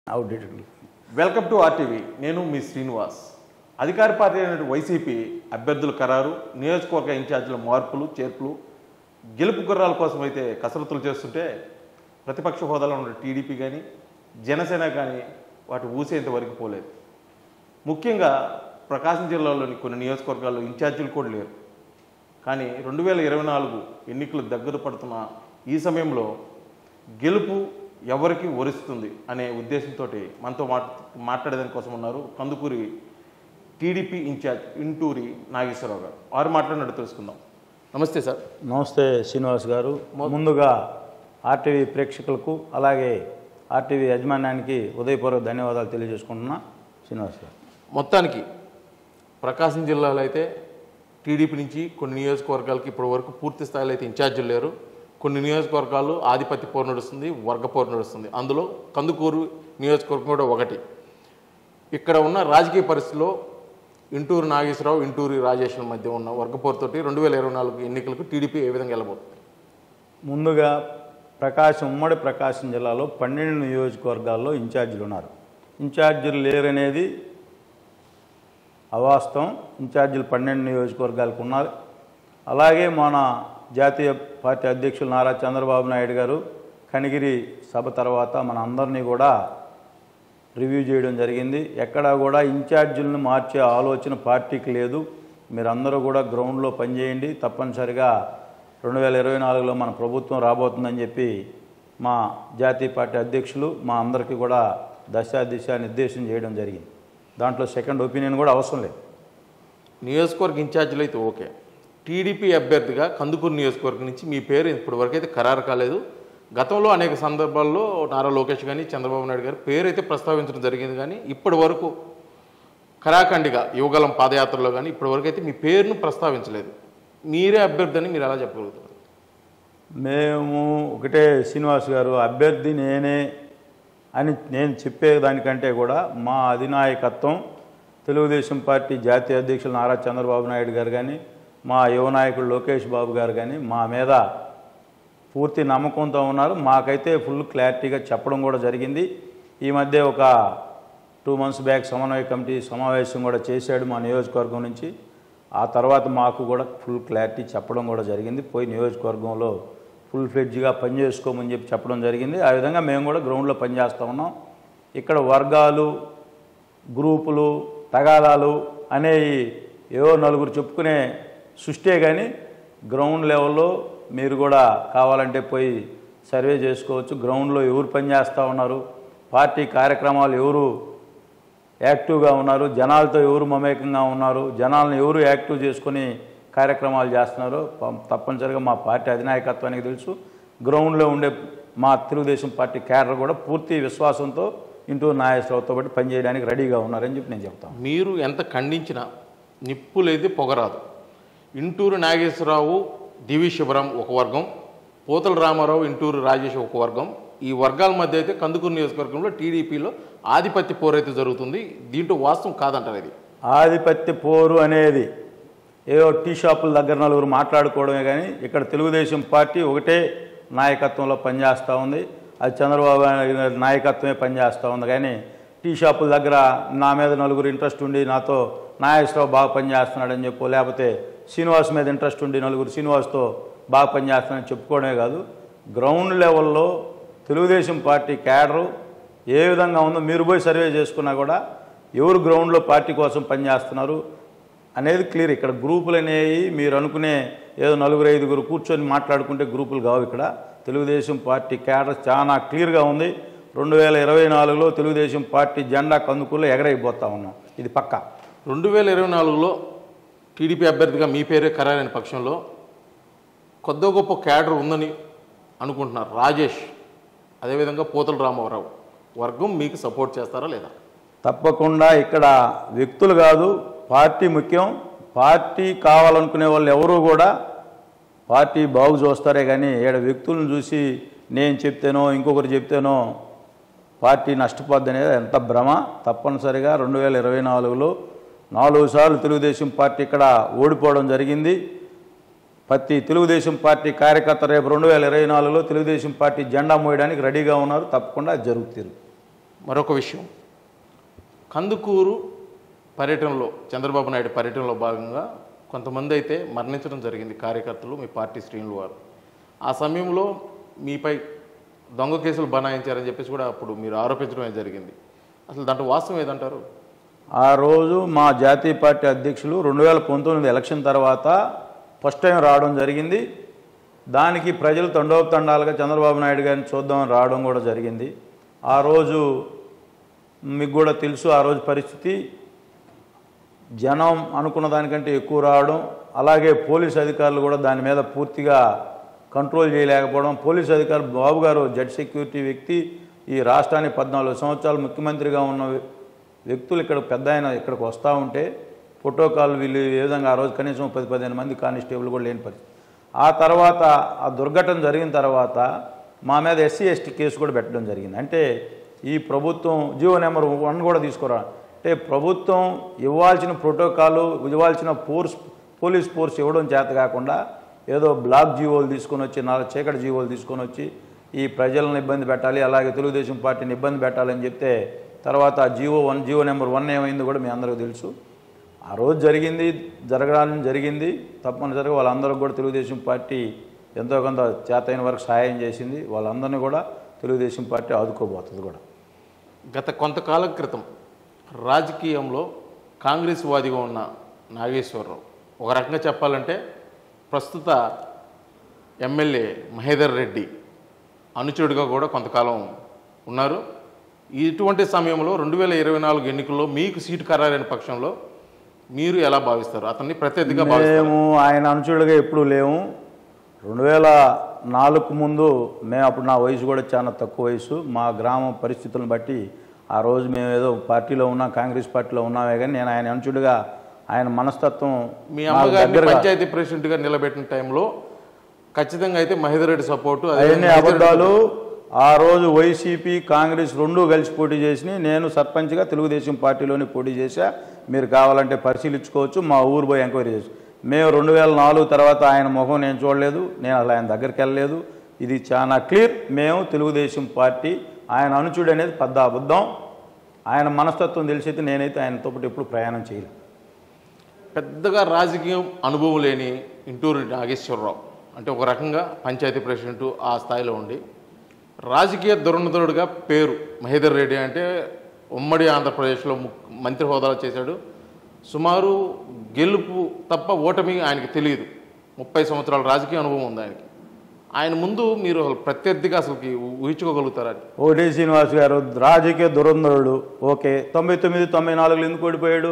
Outdated welcome to RTV నేను మీ శ్రీనివాస్ అధికార party అయిన వైసీపీ అభ్యర్థుల ఖరారు నియోజకవర్గ ఇన్ఛార్జీల మార్పులు చేర్పులు గెలుపు గుర్రాల కోసం అయితే కసరత్తులు చేస్తుంటే ప్రతిపక్ష హోదాలో ఉన్న టీడీపీ కానీ జనసేన కానీ వాటి ఊసేంత వరకు పోలేదు ముఖ్యంగా ప్రకాశం జిల్లాలోని కొన్ని నియోజకవర్గాల్లో ఇన్ఛార్జీలు కూడా లేరు కానీ రెండు వేల ఇరవై నాలుగు ఎన్నికలు దగ్గర పడుతున్న ఈ సమయంలో గెలుపు ఎవరికి వరుస్తుంది అనే ఉద్దేశంతో మనతో మాట్ మాట్లాడేదాని కోసం ఉన్నారు కందుకూరి టీడీపీ ఇన్ఛార్జ్ ఇంటూరి నాగేశ్వరరావు గారు వారు మాట్లాడినట్టు తెలుసుకుందాం నమస్తే సార్ నమస్తే శ్రీనివాస్ గారు ముందుగా ఆర్టీవీ ప్రేక్షకులకు అలాగే ఆర్టీవీ యాజమాన్యానికి ఉదయపూర్వక ధన్యవాదాలు తెలియజేసుకుంటున్నా శ్రీనివాస్ గారు మొత్తానికి ప్రకాశం జిల్లాలో అయితే టీడీపీ నుంచి కొన్ని నియోజకవర్గాలకి ఇప్పటి వరకు పూర్తి స్థాయిలో అయితే ఇన్ఛార్జీలు లేరు కొన్ని నియోజకవర్గాలు ఆధిపత్య పోరు నడుస్తుంది వర్గ పోరు నడుస్తుంది అందులో కందుకూరు నియోజకవర్గం కూడా ఒకటి ఇక్కడ ఉన్న రాజకీయ పరిస్థితిలో ఇంటూరు నాగేశ్వరరావు ఇంటూరి రాజేశ్వర మధ్య ఉన్న వర్గపోరుతోటి రెండు వేల ఇరవై నాలుగు ఎన్నికలకు టీడీపీ ఏ విధంగా వెళ్ళబోతుంది ముందుగా ప్రకాశం ఉమ్మడి ప్రకాశం జిల్లాలో పన్నెండు నియోజకవర్గాల్లో ఇన్ఛార్జీలు ఉన్నారు ఇన్ఛార్జీలు లేరనేది అవాస్తవం ఇన్ఛార్జీలు పన్నెండు నియోజకవర్గాలకు ఉన్నారు అలాగే మన జాతీయ పార్టీ అధ్యక్షులు నారా చంద్రబాబు నాయుడు గారు కనిగిరి సభ తర్వాత మన అందరినీ కూడా రివ్యూ చేయడం జరిగింది ఎక్కడా కూడా ఇన్ఛార్జీలను మార్చే ఆలోచన పార్టీకి లేదు మీరందరూ కూడా గ్రౌండ్లో పనిచేయండి తప్పనిసరిగా రెండు వేల ఇరవై నాలుగులో మన ప్రభుత్వం రాబోతుందని చెప్పి మా జాతీయ పార్టీ అధ్యక్షులు మా అందరికీ కూడా దశ దిశ నిర్దేశం చేయడం జరిగింది దాంట్లో సెకండ్ ఒపీనియన్ కూడా అవసరం లేదు నియోజకవర్గ ఇన్ఛార్జీలు అయితే ఓకే టీడీపీ అభ్యర్థిగా కందుకూరు నియోజకవర్గం నుంచి మీ పేరు ఇప్పటివరకు అయితే ఖరారు కాలేదు గతంలో అనేక సందర్భాల్లో నారా లోకేష్ కానీ చంద్రబాబు నాయుడు గారి పేరు అయితే ప్రస్తావించడం జరిగింది కానీ ఇప్పటి వరకు ఖరాఖండిగా యువగలం పాదయాత్రలో కానీ ఇప్పటి వరకు అయితే మీ పేరును ప్రస్తావించలేదు మీరే అభ్యర్థి అని మీరు ఎలా చెప్పగలుగుతారు మేము ఒకటే శ్రీనివాస్ గారు అభ్యర్థి నేనే అని నేను చెప్పేదానికంటే కూడా మా అధినాయకత్వం తెలుగుదేశం పార్టీ జాతీయ అధ్యక్షులు నారా చంద్రబాబు నాయుడు గారు కానీ మా యువ నాయకుడు లోకేష్ బాబు గారు కానీ మా మీద పూర్తి నమ్మకంతో ఉన్నారు మాకైతే ఫుల్ క్లారిటీగా చెప్పడం కూడా జరిగింది ఈ మధ్య ఒక టూ మంత్స్ బ్యాక్ సమన్వయ కమిటీ సమావేశం కూడా చేశాడు మా నియోజకవర్గం నుంచి ఆ తర్వాత మాకు కూడా ఫుల్ క్లారిటీ చెప్పడం కూడా జరిగింది పోయి నియోజకవర్గంలో ఫుల్ ఫ్లెడ్జ్గా పనిచేసుకోమని చెప్పి చెప్పడం జరిగింది ఆ విధంగా మేము కూడా గ్రౌండ్లో పనిచేస్తూ ఉన్నాం ఇక్కడ వర్గాలు గ్రూపులు తగాదాలు అనేవి ఏవో నలుగురు చెప్పుకునే సృష్టే కానీ గ్రౌండ్ లెవెల్లో మీరు కూడా కావాలంటే పోయి సర్వే చేసుకోవచ్చు గ్రౌండ్లో ఎవరు పనిచేస్తూ ఉన్నారు పార్టీ కార్యక్రమాలు ఎవరు యాక్టివ్గా ఉన్నారు జనాలతో ఎవరు మమేకంగా ఉన్నారు జనాలను ఎవరు యాక్టివ్ చేసుకొని కార్యక్రమాలు చేస్తున్నారో ప- తప్పనిసరిగా మా పార్టీ అధినాయకత్వానికి తెలుసు గ్రౌండ్లో ఉండే మా తెలుగుదేశం పార్టీ క్యాడర్ కూడా పూర్తి విశ్వాసంతో ఇంటూ నాగేశ్వరరావుతో పాటు పనిచేయడానికి రెడీగా ఉన్నారని చెప్పి నేను చెప్తాను మీరు ఎంత ఖండించినా నిప్పులేది పొగరాదు ఇంటూరు నాగేశ్వరరావు దివి శివరాం ఒక వర్గం పోతల రామారావు ఇంటూరు రాజేష్ ఒక వర్గం ఈ వర్గాల మధ్య అయితే కందుకూరు నియోజకవర్గంలో టీడీపీలో ఆధిపత్య పోరైతే జరుగుతుంది దీంట్లో వాస్తవం కాదంటారు ఇది ఆధిపత్య పోరు అనేది ఏదో టీ షాపుల దగ్గర నలుగురు మాట్లాడుకోవడమే కానీ ఇక్కడ తెలుగుదేశం పార్టీ ఒకటే నాయకత్వంలో పనిచేస్తూ ఉంది అది చంద్రబాబు నాయుడు గారి నాయకత్వమే పనిచేస్తూ ఉంది కానీ టీ షాపుల దగ్గర నా మీద నలుగురు ఇంట్రెస్ట్ ఉండి నాతో నాగేశ్వరరావు బాగా పనిచేస్తున్నాడని చెప్పు లేకపోతే శ్రీనివాస్ మీద ఇంట్రెస్ట్ ఉండి నలుగురు శ్రీనివాస్తో బాగా పనిచేస్తున్నాడని చెప్పుకోవడమే కాదు గ్రౌండ్ లెవెల్లో తెలుగుదేశం పార్టీ క్యాడరు ఏ విధంగా ఉందో మీరు పోయి సర్వే చేసుకున్నా కూడా ఎవరు గ్రౌండ్లో పార్టీ కోసం పనిచేస్తున్నారు అనేది క్లియర్ ఇక్కడ గ్రూపులు అనేవి మీరు అనుకునే ఏదో నలుగురు ఐదుగురు కూర్చొని మాట్లాడుకుంటే గ్రూపులు కావు ఇక్కడ తెలుగుదేశం పార్టీ క్యాడర్ చాలా క్లియర్గా ఉంది రెండు వేల ఇరవై నాలుగులో తెలుగుదేశం పార్టీ జెండా కందుకూరులో ఎగరైపోతా ఉన్నాం ఇది పక్కా రెండు వేల ఇరవై నాలుగులో టీడీపీ అభ్యర్థిగా మీ పేరే ఖరారైన పక్షంలో కొద్ది గొప్ప క్యాడర్ ఉందని అనుకుంటున్నారు రాజేష్ అదేవిధంగా పోతల రామారావు వర్గం మీకు సపోర్ట్ చేస్తారా లేదా తప్పకుండా ఇక్కడ వ్యక్తులు కాదు పార్టీ ముఖ్యం పార్టీ కావాలనుకునే వాళ్ళు ఎవరూ కూడా పార్టీ బాగు చూస్తారే కానీ ఈడ వ్యక్తులను చూసి నేను చెప్తేనో ఇంకొకరు చెప్తేనో పార్టీ నష్టపోద్ది అనేది ఎంత భ్రమ తప్పనిసరిగా రెండు వేల ఇరవై నాలుగులో నాలుగు సార్లు తెలుగుదేశం పార్టీ ఇక్కడ ఓడిపోవడం జరిగింది ప్రతి తెలుగుదేశం పార్టీ కార్యకర్త రేపు రెండు వేల ఇరవై నాలుగులో తెలుగుదేశం పార్టీ జెండా మోయడానికి రెడీగా ఉన్నారు తప్పకుండా అది జరుగుతుంది మరొక విషయం కందుకూరు పర్యటనలో చంద్రబాబు నాయుడు పర్యటనలో భాగంగా కొంతమంది అయితే మరణించడం జరిగింది కార్యకర్తలు మీ పార్టీ శ్రేణులు వారు ఆ సమయంలో మీపై దొంగ కేసులు బనాయించారని చెప్పేసి కూడా అప్పుడు మీరు ఆరోపించడమే జరిగింది అసలు దాంట్లో వాస్తవం ఏదంటారు ఆ రోజు మా జాతీయ పార్టీ అధ్యక్షులు రెండు వేల పంతొమ్మిది ఎలక్షన్ తర్వాత ఫస్ట్ టైం రావడం జరిగింది దానికి ప్రజలు తండోపతండాలుగా చంద్రబాబు నాయుడు గారిని చూద్దామని రావడం కూడా జరిగింది ఆ రోజు మీకు కూడా తెలుసు ఆ రోజు పరిస్థితి జనం అనుకున్న దానికంటే ఎక్కువ రావడం అలాగే పోలీస్ అధికారులు కూడా దాని మీద పూర్తిగా కంట్రోల్ చేయలేకపోవడం పోలీస్ అధికారులు బాబు గారు జడ్ సెక్యూరిటీ వ్యక్తి ఈ రాష్ట్రానికి పద్నాలుగు సంవత్సరాలు ముఖ్యమంత్రిగా ఉన్న వ్యక్తులు ఇక్కడ పెద్ద ఆయన ఇక్కడికి వస్తూ ఉంటే ప్రోటోకాల్ వీళ్ళు ఏ విధంగా ఆ రోజు కనీసం పది పదిహేను మంది కానిస్టేబుల్ కూడా లేని పరిస్థితి ఆ తర్వాత ఆ దుర్ఘటన జరిగిన తర్వాత మా మీద ఎస్సీ ఎస్టీ కేసు కూడా పెట్టడం జరిగింది అంటే ఈ ప్రభుత్వం జియో నెంబర్ వన్ కూడా తీసుకురా అంటే ప్రభుత్వం ఇవ్వాల్సిన ప్రోటోకాలు ఇవ్వాల్సిన ఫోర్స్ పోలీస్ ఫోర్స్ ఇవ్వడం చేత కాకుండా ఏదో బ్లాక్ జీవోలు తీసుకొని వచ్చి నాలుగు చీకటి జీవోలు తీసుకొని వచ్చి ఈ ప్రజలను ఇబ్బంది పెట్టాలి అలాగే తెలుగుదేశం పార్టీని ఇబ్బంది పెట్టాలని చెప్తే తర్వాత ఆ GO one GO number one ఏమైందో కూడా మీ అందరికీ తెలుసు ఆ రోజు జరిగింది జరగడానికి జరిగింది తప్పనిసరిగా వాళ్ళందరూ కూడా తెలుగుదేశం పార్టీ ఎంతో కొంత చేతైన వరకు సహాయం చేసింది వాళ్ళందరినీ కూడా తెలుగుదేశం పార్టీ ఆదుకోబోతుంది కూడా గత కొంతకాలం క్రితం రాజకీయంలో కాంగ్రెస్ వాదిగా ఉన్న నాగేశ్వరరావు ఒక రకంగా చెప్పాలంటే ప్రస్తుత ఎమ్మెల్యే మహేదర్ రెడ్డి అనుచరుడిగా కూడా కొంతకాలం ఉన్నారు ఇటువంటి సమయంలో రెండు వేల ఇరవై నాలుగు ఎన్నికల్లో మీకు సీటు ఖరారైన పక్షంలో మీరు ఎలా భావిస్తారు అతన్ని ప్రత్యర్థిగా భావిస్తారు మేము ఆయన అనుచరులుగా ఎప్పుడూ లేము రెండు వేల నాలుగు ముందు మేము అప్పుడు నా వయసు కూడా చాలా తక్కువ వయసు మా గ్రామ పరిస్థితులను బట్టి ఆ రోజు మేము ఏదో పార్టీలో ఉన్నాం కాంగ్రెస్ పార్టీలో ఉన్నామే కానీ నేను ఆయన అనుచుడుగా ఆయన మనస్తత్వం మీ నాకు అమ్మగారిని దగ్గరగా- పంచాయతీ ప్రెసిడెంట్గా నిలబెట్టిన టైంలో ఖచ్చితంగా అయితే మహేదర్ రెడ్డి సపోర్టు అవన్నీ అబద్ధాలు ఆ రోజు వైసీపీ కాంగ్రెస్ రెండూ కలిసి పోటీ చేసి నేను సర్పంచ్గా తెలుగుదేశం పార్టీలోనే పోటీ చేశా మీరు కావాలంటే పరిశీలించుకోవచ్చు మా ఊరు పోయి ఎంక్వైరీ చేసి మేము రెండు వేల నాలుగు తర్వాత ఆయన ముఖం నేను చూడలేదు నేను అసలు ఆయన దగ్గరికి వెళ్ళలేదు ఇది చాలా క్లియర్ మేము తెలుగుదేశం పార్టీ ఆయన అనుచుడు అనేది పెద్ద అబద్ధం ఆయన మనస్తత్వం తెలిసైతే నేనైతే ఆయనతో పాటు ఎప్పుడు ప్రయాణం చేయలేదు పెద్దగా రాజకీయం అనుభవం లేని ఇంటూరు నాగేశ్వరరావు అంటే ఒక రకంగా పంచాయతీ ప్రెసిడెంట్ ఆ స్థాయిలో ఉండి రాజకీయ దురంధరుడిగా పేరు మహేదర్ రెడ్డి అంటే ఉమ్మడి ఆంధ్రప్రదేశ్లో ము- మంత్రి హోదాలో చేశాడు సుమారు గెలుపు తప్ప ఓటమి ఆయనకి తెలియదు ముప్పై సంవత్సరాల రాజకీయ అనుభవం ఉంది ఆయనకి ఆయన ముందు మీరు అసలు ప్రత్యర్థిగా అసలుకి ఊహించుకోగలుగుతారని ఒకటి శ్రీనివాస్ గారు రాజకీయ దురంధరుడు ఓకే తొంభై తొమ్మిది తొంభై నాలుగులో ఎందుకు ఓడిపోయాడు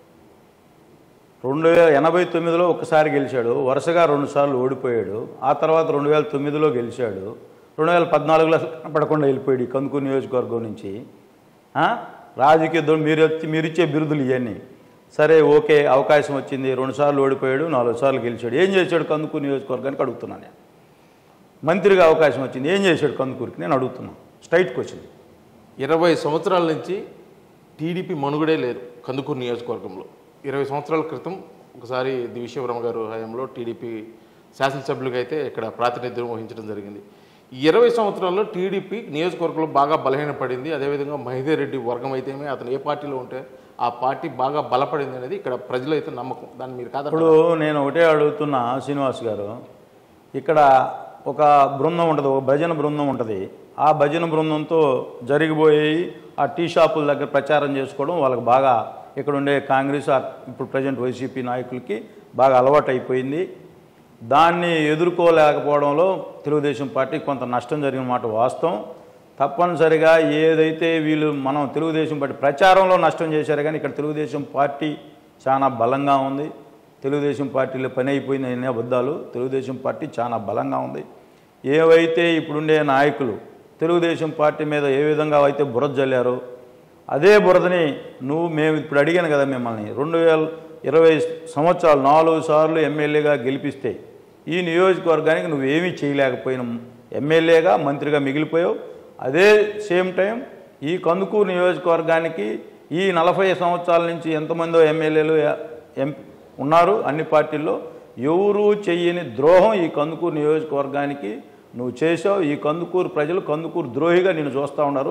రెండు వేల ఎనభై తొమ్మిదిలో ఒకసారి గెలిచాడు వరుసగా రెండు సార్లు ఓడిపోయాడు ఆ తర్వాత రెండు వేల తొమ్మిదిలో గెలిచాడు రెండు వేల పద్నాలుగులో అసలు కనపడకుండా వెళ్ళిపోయాడు ఈ కందుకూరు నియోజకవర్గం నుంచి ఆ? రాజకీయ దురం మీరు వచ్చి మీరు ఇచ్చే బిరుదులు ఇవన్నీ సరే ఓకే అవకాశం వచ్చింది రెండు సార్లు ఓడిపోయాడు నాలుగు సార్లు గెలిచాడు ఏం చేశాడు కందుకూరు నియోజకవర్గానికి అడుగుతున్నాను నేను మంత్రిగా అవకాశం వచ్చింది ఏం చేశాడు కందుకూరికి నేను అడుగుతున్నాను స్ట్రైట్ క్వశ్చన్ ఇరవై సంవత్సరాల నుంచి టీడీపీ మనుగడే లేదు కందుకూరు నియోజకవర్గంలో ఇరవై సంవత్సరాల క్రితం ఒకసారి దివిశ్వరమ్మ గారు హయాంలో టీడీపీ శాసనసభ్యులుగా అయితే ఇక్కడ ప్రాతినిధ్యం వహించడం జరిగింది ఈ ఇరవై సంవత్సరాల్లో టీడీపీ నియోజకవర్గంలో బాగా బలహీనపడింది అదేవిధంగా మహిదర్ రెడ్డి వర్గం అయితేనే అతను ఏ పార్టీలో ఉంటే ఆ పార్టీ బాగా బలపడింది అనేది ఇక్కడ ప్రజలు అయితే నమ్మకం దాన్ని మీరు కాదు ఇప్పుడు నేను ఒకటే అడుగుతున్నా శ్రీనివాస్ గారు ఇక్కడ ఒక బృందం ఉంటుంది ఒక భజన బృందం ఉంటుంది ఆ భజన బృందంతో జరిగిపోయి ఆ టీ షాపుల దగ్గర ప్రచారం చేసుకోవడం వాళ్ళకి బాగా ఇక్కడ ఉండే కాంగ్రెస్ ఆ ఇప్పుడు ప్రజెంట్ వైసీపీ నాయకులకి బాగా అలవాటు అయిపోయింది దాన్ని ఎదుర్కోలేకపోవడంలో తెలుగుదేశం పార్టీ కొంత నష్టం జరిగిన మాట వాస్తవం తప్పనిసరిగా ఏదైతే వీళ్ళు మనం తెలుగుదేశం పార్టీ ప్రచారంలో నష్టం చేశారు కానీ ఇక్కడ తెలుగుదేశం పార్టీ చాలా బలంగా ఉంది తెలుగుదేశం పార్టీలో పని అయిపోయింది అనే అబద్ధాలు తెలుగుదేశం పార్టీ చాలా బలంగా ఉంది ఏవైతే ఇప్పుడుండే నాయకులు తెలుగుదేశం పార్టీ మీద ఏ విధంగా అయితే బురద జల్లారో అదే బురదని నువ్వు మేము ఇప్పుడు అడిగాను కదా మిమ్మల్ని రెండు వేల ఇరవై సంవత్సరాలు నాలుగు సార్లు ఎమ్మెల్యేగా గెలిపిస్తే ఈ నియోజకవర్గానికి నువ్వేమీ చేయలేకపోయిన ఎమ్మెల్యేగా మంత్రిగా మిగిలిపోయావు అదే సేమ్ టైం ఈ కందుకూరు నియోజకవర్గానికి ఈ నలభై సంవత్సరాల నుంచి ఎంతమందో ఎమ్మెల్యేలు ఎం ఉన్నారు అన్ని పార్టీల్లో ఎవరూ చెయ్యని ద్రోహం ఈ కందుకూరు నియోజకవర్గానికి నువ్వు చేసావు ఈ కందుకూరు ప్రజలు కందుకూరు ద్రోహిగా నిన్ను చూస్తూ ఉన్నారు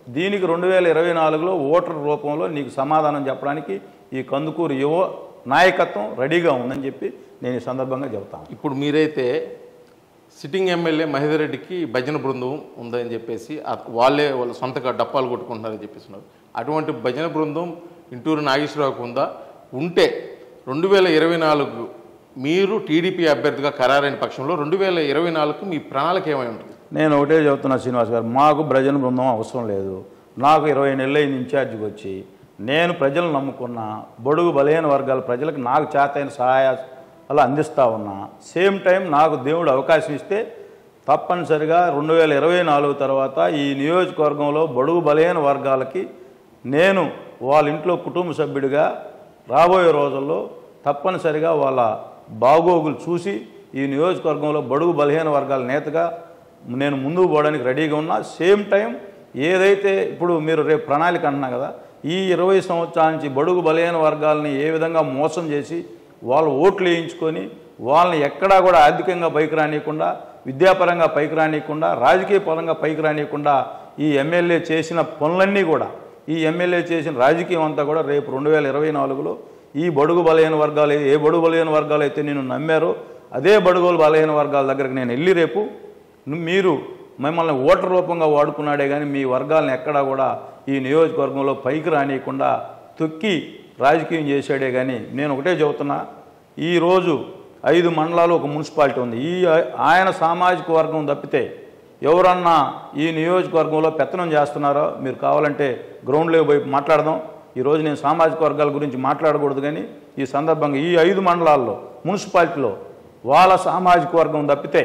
దీనికి రెండు వేల ఇరవై నాలుగులో ఓటర్ రూపంలో నీకు సమాధానం చెప్పడానికి ఈ కందుకూరు యువ నాయకత్వం రెడీగా ఉందని చెప్పి నేను ఈ సందర్భంగా చెబుతాను ఇప్పుడు మీరైతే సిట్టింగ్ ఎమ్మెల్యే మహేందర్ రెడ్డికి భజన బృందం ఉందని చెప్పేసి ఆ- వాళ్ళే వాళ్ళ సొంతగా డప్పాలు కొట్టుకుంటున్నారని చెప్పేస్తున్నారు అటువంటి భజన బృందం ఇంటూరు నాగేశ్వరరావుకు ఉందా ఉంటే రెండు వేల ఇరవై నాలుగు మీరు టీడీపీ అభ్యర్థిగా ఖరారైన పక్షంలో రెండు వేల ఇరవై నాలుగుకు మీ ప్రణాళిక ఏమై ఉంటుంది నేను ఒకటే చెబుతున్నా శ్రీనివాస్ గారు మాకు ప్రజల బృందం అవసరం లేదు నాకు ఇరవై నెలలైంది ఇన్ఛార్జికి వచ్చి నేను ప్రజలను నమ్ముకున్న బడుగు బలహీన వర్గాల ప్రజలకు నాకు చేతైన సహాయ అలా అందిస్తూ ఉన్నా సేమ్ టైం నాకు దేవుడు అవకాశం ఇస్తే తప్పనిసరిగా రెండు వేల ఇరవై నాలుగు తర్వాత ఈ నియోజకవర్గంలో బడుగు బలహీన వర్గాలకి నేను వాళ్ళ ఇంట్లో కుటుంబ సభ్యుడిగా రాబోయే రోజుల్లో తప్పనిసరిగా వాళ్ళ బాగోగులు చూసి ఈ నియోజకవర్గంలో బడుగు బలహీన వర్గాల నేతగా నేను ముందుకు పోవడానికి రెడీగా ఉన్నా సేమ్ టైం ఏదైతే ఇప్పుడు మీరు రేపు ప్రణాళిక అంటున్నా కదా ఈ ఇరవై సంవత్సరాల నుంచి బడుగు బలహీన వర్గాలని ఏ విధంగా మోసం చేసి వాళ్ళు ఓట్లు వేయించుకొని వాళ్ళని ఎక్కడా కూడా ఆర్థికంగా పైకి రానియకుండా విద్యాపరంగా పైకి రానియకుండా రాజకీయ పరంగా పైకి రానియకుండా ఈ ఎమ్మెల్యే చేసిన పనులన్నీ కూడా ఈ ఎమ్మెల్యే చేసిన రాజకీయం అంతా కూడా రేపు రెండు వేల ఇరవై నాలుగులో ఈ బడుగు బలహీన వర్గాలు ఏ బడుగు బలహీన వర్గాలు అయితే నేను నమ్మారో అదే బడుగు బలహీన వర్గాల దగ్గరికి నేను వెళ్ళి రేపు ను- మీరు మిమ్మల్ని ఓటర్ రూపంగా వాడుకున్నాడే కానీ మీ వర్గాలను ఎక్కడా కూడా ఈ నియోజకవర్గంలో పైకి రానియకుండా తొక్కి రాజకీయం చేశాడే కానీ నేను ఒకటే చెబుతున్నా ఈరోజు ఐదు మండలాలు ఒక మున్సిపాలిటీ ఉంది ఈ ఆ- ఆయన సామాజిక వర్గం తప్పితే ఎవరన్నా ఈ నియోజకవర్గంలో పెత్తనం చేస్తున్నారో మీరు కావాలంటే గ్రౌండ్లో పోయి మాట్లాడదాం ఈరోజు నేను సామాజిక వర్గాల గురించి మాట్లాడకూడదు కానీ ఈ సందర్భంగా ఈ ఐదు మండలాల్లో మున్సిపాలిటీలో వాళ్ళ సామాజిక వర్గం తప్పితే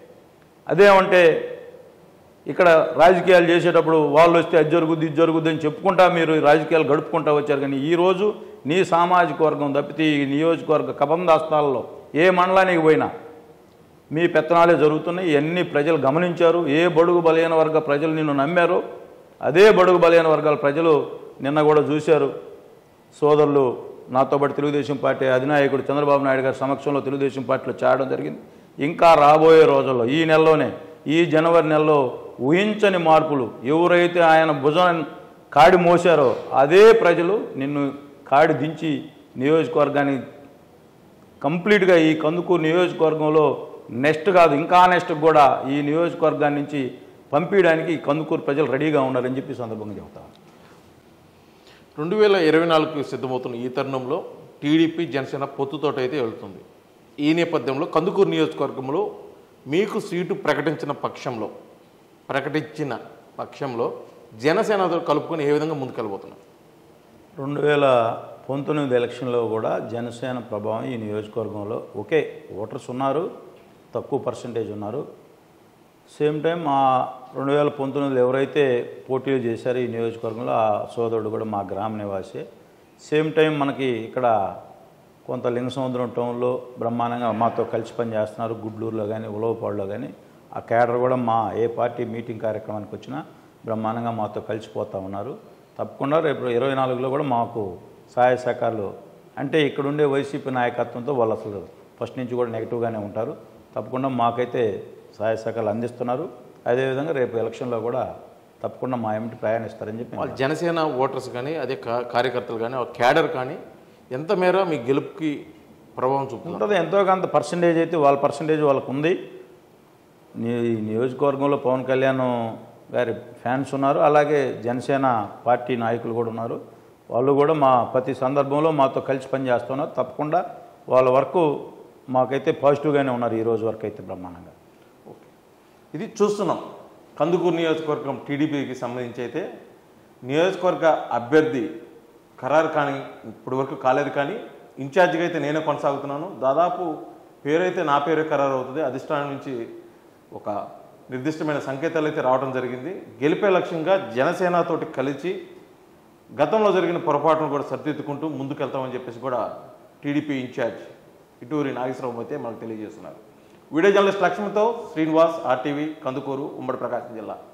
అదేమంటే ఇక్కడ రాజకీయాలు చేసేటప్పుడు వాళ్ళు వస్తే అది జరుగుద్ది ఇది జరుగుద్ది అని చెప్పుకుంటా మీరు ఈ రాజకీయాలు గడుపుకుంటా వచ్చారు కానీ ఈరోజు నీ సామాజిక వర్గం తప్పితే ఈ నియోజకవర్గ కబందాస్తాల్లో ఏ మండలానికి పోయినా మీ పెత్తనాలే జరుగుతున్నాయి ఇవన్నీ ప్రజలు గమనించారు ఏ బడుగు బలహీన వర్గ ప్రజలు నిన్ను నమ్మారో అదే బడుగు బలహీన వర్గాల ప్రజలు నిన్న కూడా చూశారు సోదరులు నాతో పాటు తెలుగుదేశం పార్టీ అధినాయకుడు చంద్రబాబు నాయుడు గారి సమక్షంలో తెలుగుదేశం పార్టీలో చేరడం జరిగింది ఇంకా రాబోయే రోజుల్లో ఈ నెలలోనే ఈ జనవరి నెలలో ఊహించని మార్పులు ఎవరైతే ఆయన భుజం కాడి మోసారో అదే ప్రజలు నిన్ను కాడి దించి నియోజకవర్గాన్ని కంప్లీట్గా ఈ కందుకూరు నియోజకవర్గంలో నెక్స్ట్ కాదు ఇంకా నెక్స్ట్ కూడా ఈ నియోజకవర్గాన్ని నుంచి పంపించడానికి ఈ కందుకూరు ప్రజలు రెడీగా ఉన్నారని చెప్పి ఈ సందర్భంగా చెబుతాను రెండు వేల ఇరవై నాలుగుకి సిద్ధమవుతున్న ఈ తరుణంలో టీడీపీ జనసేన పొత్తుతోట అయితే వెళ్తుంది ఈ నేపథ్యంలో కందుకూరు నియోజకవర్గంలో మీకు సీటు ప్రకటించిన పక్షంలో ప్రకటించిన పక్షంలో జనసేనతో కలుపుకొని ఏ విధంగా ముందుకెళ్ళబోతున్నారు రెండు వేల పంతొమ్మిది ఎలక్షన్లో కూడా జనసేన ప్రభావం ఈ నియోజకవర్గంలో ఒకే ఓటర్స్ ఉన్నారు తక్కువ పర్సంటేజ్ ఉన్నారు సేమ్ టైం ఆ రెండు వేల పంతొమ్మిదిలో ఎవరైతే పోటీలు చేశారో ఈ నియోజకవర్గంలో ఆ సోదరుడు కూడా మా గ్రామ నివాసే సేమ్ టైం మనకి ఇక్కడ కొంత లింగసముద్రం టౌన్లో బ్రహ్మాండంగా మాతో కలిసి పనిచేస్తున్నారు గుడ్లూరులో కానీ ఉలవపాడులో కానీ ఆ కేడర్ కూడా మా ఏ పార్టీ మీటింగ్ కార్యక్రమానికి వచ్చినా బ్రహ్మాండంగా మాతో కలిసిపోతూ ఉన్నారు తప్పకుండా రేపు ఇరవై నాలుగులో కూడా మాకు సహాయ సహకారాలు అంటే ఇక్కడుండే వైసీపీ నాయకత్వంతో వాళ్ళు అసలు ఫస్ట్ నుంచి కూడా నెగిటివ్గానే ఉంటారు తప్పకుండా మాకైతే సహాయ సహకారాలు అందిస్తున్నారు అదేవిధంగా రేపు ఎలక్షన్లో కూడా తప్పకుండా మా ఏమిటి ప్రయాణిస్తారని చెప్పి వాళ్ళ జనసేన ఓటర్స్ కానీ అదే కా- కార్యకర్తలు కానీ ఆ క్యాడర్ కానీ ఎంత మేర మీ గెలుపుకి ప్రభావం చూపుతుంది ఉంటుంది ఎంతో కొంత పర్సంటేజ్ అయితే వాళ్ళ పర్సంటేజ్ వాళ్ళకు ఉంది నీ- నియోజకవర్గంలో పవన్ కళ్యాణ్ గారి ఫ్యాన్స్ ఉన్నారు అలాగే జనసేన పార్టీ నాయకులు కూడా ఉన్నారు వాళ్ళు కూడా మా ప్రతి సందర్భంలో మాతో కలిసి పనిచేస్తున్నారు తప్పకుండా వాళ్ళ వరకు మాకైతే పాజిటివ్గానే ఉన్నారు ఈ రోజు వరకు అయితే బ్రహ్మాండంగా ఇది చూస్తున్నాం కందుకూరు నియోజకవర్గం టీడీపీకి సంబంధించి అయితే నియోజకవర్గ అభ్యర్థి ఖరారు కానీ ఇప్పటి వరకు కాలేదు కానీ ఇన్ఛార్జిగా అయితే నేనే కొనసాగుతున్నాను దాదాపు పేరైతే నా పేరే ఖరారు అవుతుంది అధిష్టానం నుంచి ఒక నిర్దిష్టమైన సంకేతాలు అయితే రావడం జరిగింది గెలిపే లక్ష్యంగా జనసేనతోటి కలిసి గతంలో జరిగిన పొరపాటును కూడా సరిదిద్దుకుంటూ ముందుకెళ్తామని చెప్పేసి కూడా టీడీపీ ఇన్ఛార్జ్ ఇటూరి నాగేశ్వరరావు అయితే మనకు తెలియజేస్తున్నారు వీడియో జర్నలిస్ట్ లక్ష్మితో శ్రీనివాస్ ఆర్టీవీ కందుకూరు ఉమ్మడి ప్రకాశం జిల్లా